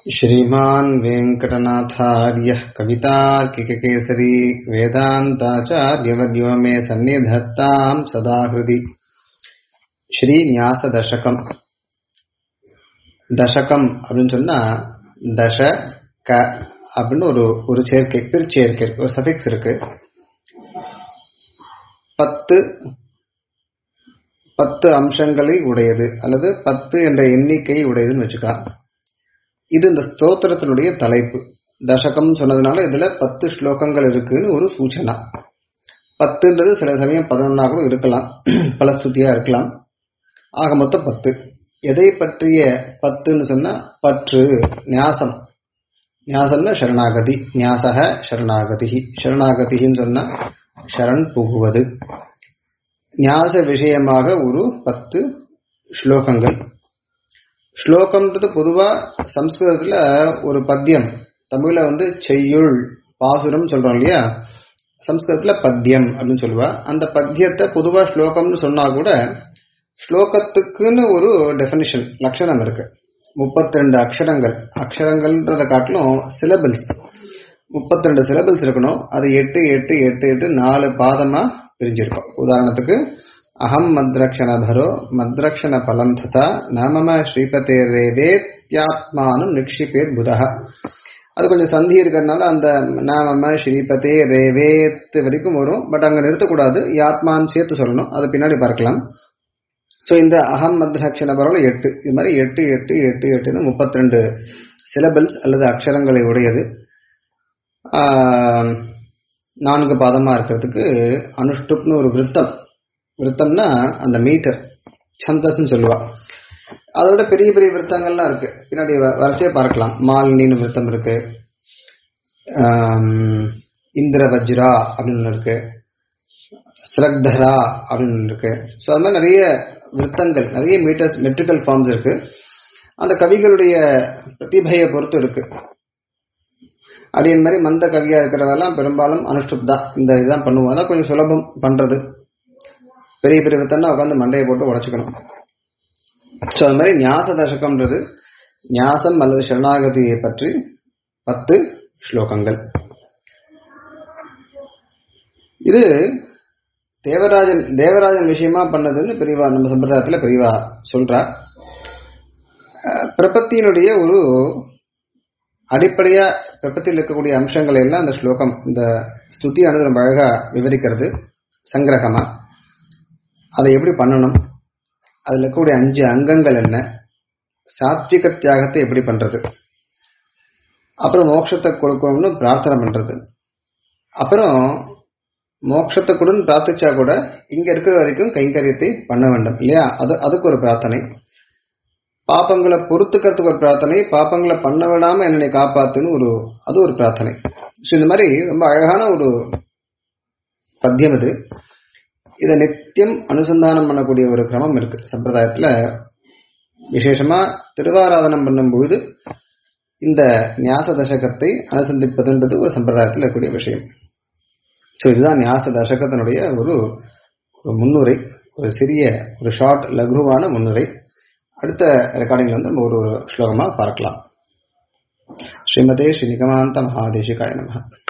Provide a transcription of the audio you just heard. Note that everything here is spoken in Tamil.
श्रीमान् वेङ्कटनाथार्यः कवितार्किककेसरी वेदान्ताचार्यवर्यो मे सन्निधत्ताम् सदा हृदि ஸ்ரீநியாசதசகம் தசகம் அப்படின்னு சொன்னா தச க அப்படின்னு ஒரு ஒரு சேர்க்கை பிற்சேர்க்கை இருக்கு ஒரு சஃபிக்ஸ் இருக்கு பத்து பத்து அம்சங்களை உடையது அல்லது பத்து என்ற எண்ணிக்கை உடையதுன்னு வச்சுக்கலாம் இது இந்த ஸ்தோத்திரத்தினுடைய தலைப்பு தசகம் சொன்னதுனால இதுல பத்து ஸ்லோகங்கள் இருக்குன்னு ஒரு சூச்சனா பத்துன்றது சில சமயம் பதினொன்னா கூட இருக்கலாம் பல ஸ்துதியா இருக்கலாம் ஆக மொத்தம் பத்து எதை பற்றிய பத்துன்னு சொன்னா பற்று நியாசம் நியாசம்னா சரணாகதி நியாசக சரணாகதி சரணாகதின்னு சொன்னா சரண் புகுவது நியாச விஷயமாக ஒரு பத்து ஸ்லோகங்கள் ஸ்லோகம்ன்றது பொதுவா சம்ஸ்கிருதத்துல ஒரு பத்தியம் தமிழ்ல வந்து செய்யுள் பாசுரம் சொல்றோம் இல்லையா சம்ஸ்கிருதத்துல பத்தியம் அப்படின்னு சொல்லுவா அந்த பத்தியத்தை பொதுவா ஸ்லோகம்னு சொன்னா கூட ஸ்லோகத்துக்குன்னு ஒரு டெஃபினிஷன் லட்சணம் இருக்கு முப்பத்தி ரெண்டு அக்ஷரங்கள் அக்ஷரங்கள்ன்றத காட்டிலும் சிலபிள்ஸ் முப்பத்தி ரெண்டு சிலபிள்ஸ் இருக்கணும் அது எட்டு எட்டு எட்டு எட்டு நாலு பாதமா பிரிஞ்சிருக்கும் உதாரணத்துக்கு அகம் மத்ரக்ஷணபரோ மத்ரக்ஷண பலம் ததா நமம ஸ்ரீபதே ரேவேத்யாத்மானம் நிக்ஷிபேத் புதா அது கொஞ்சம் சந்தி இருக்கிறதுனால அந்த நாமம ஸ்ரீபதே ரேவேத் வரைக்கும் வரும் பட் அங்க நிறுத்தக்கூடாது யாத்மான்னு சேர்த்து சொல்லணும் அது பின்னாடி பார்க்கலாம் ஸோ இந்த அகம் மத்ரக்ஷண பரவல் எட்டு இது மாதிரி எட்டு எட்டு எட்டு எட்டுன்னு முப்பத்தி ரெண்டு சிலபிள்ஸ் அல்லது அக்ஷரங்களை உடையது நான்கு பாதமா இருக்கிறதுக்கு அனுஷ்டுப்னு ஒரு விருத்தம் விருத்தம்னா அந்த மீட்டர் சந்தஸ்ன்னு சொல்லுவா அதோட பெரிய பெரிய விருத்தங்கள்லாம் இருக்கு பின்னாடி வரைச்சே பார்க்கலாம் மாலினின்னு விருத்தம் இருக்கு இந்திர வஜ்ரா அப்படின்னு இருக்கு ஸ்ரக்தரா அப்படின்னு இருக்கு ஸோ அது மாதிரி நிறைய விருத்தங்கள் நிறைய மீட்டர்ஸ் மெட்ரிக்கல் ஃபார்ம்ஸ் இருக்கு அந்த கவிகளுடைய பிரதிபையை பொறுத்து இருக்கு அடியன் மாதிரி மந்த கவியா இருக்கிறவெல்லாம் பெரும்பாலும் அனுஷ்டுப் தான் இந்த இதுதான் பண்ணுவோம் அதான் கொஞ்சம் சுலபம் பண்றது பெரிய பெரிய வித்தன்னா உட்காந்து மண்டையை போட்டு உடச்சுக்கணும் ஸோ அது மாதிரி ஞாச தசகம்ன்றது ஞாசம் அல்லது சரணாகதியை பற்றி பத்து ஸ்லோகங்கள் இது தேவராஜன் தேவராஜன் விஷயமா பண்ணதுன்னு பெரியவா நம்ம சம்பிரதாயத்துல பெரியவா சொல்றா பிரபத்தியினுடைய ஒரு அடிப்படையா பிரபத்தியில் இருக்கக்கூடிய அம்சங்களை எல்லாம் அந்த ஸ்லோகம் இந்த ஸ்துதியானது ரொம்ப அழகா விவரிக்கிறது சங்கிரகமா அதை எப்படி பண்ணணும் அதுல இருக்கக்கூடிய அஞ்சு அங்கங்கள் என்ன சாத்விக தியாகத்தை எப்படி பண்றது அப்புறம் மோட்சத்தை கொடுக்கணும்னு பிரார்த்தனை பண்றது அப்புறம் மோட்சத்தை கூட பிரார்த்திச்சா கூட இங்க இருக்கிற வரைக்கும் கைங்கரியத்தை பண்ண வேண்டும் இல்லையா அது அதுக்கு ஒரு பிரார்த்தனை பாப்பங்களை பொறுத்துக்கிறதுக்கு ஒரு பிரார்த்தனை பாப்பங்களை பண்ண விடாம என்னை காப்பாத்துன்னு ஒரு அது ஒரு பிரார்த்தனை ஸோ இந்த மாதிரி ரொம்ப அழகான ஒரு பத்தியம் இது இதை நித்தியம் அனுசந்தானம் பண்ணக்கூடிய ஒரு கிரமம் இருக்கு சம்பிரதாயத்துல விசேஷமா திருவாராதனம் பண்ணும்போது இந்த நியாச தசகத்தை அனுசந்திப்பதுன்றது ஒரு சம்பிரதாயத்தில் இருக்கக்கூடிய விஷயம் ஸோ இதுதான் நியாச தசகத்தினுடைய ஒரு ஒரு முன்னுரை ஒரு சிறிய ஒரு ஷார்ட் லகுவான முன்னுரை அடுத்த ரெக்கார்டிங்ல வந்து நம்ம ஒரு ஸ்லோகமா பார்க்கலாம் ஸ்ரீமதே ஸ்ரீ நிகமாந்த மகாதேசிகாய நம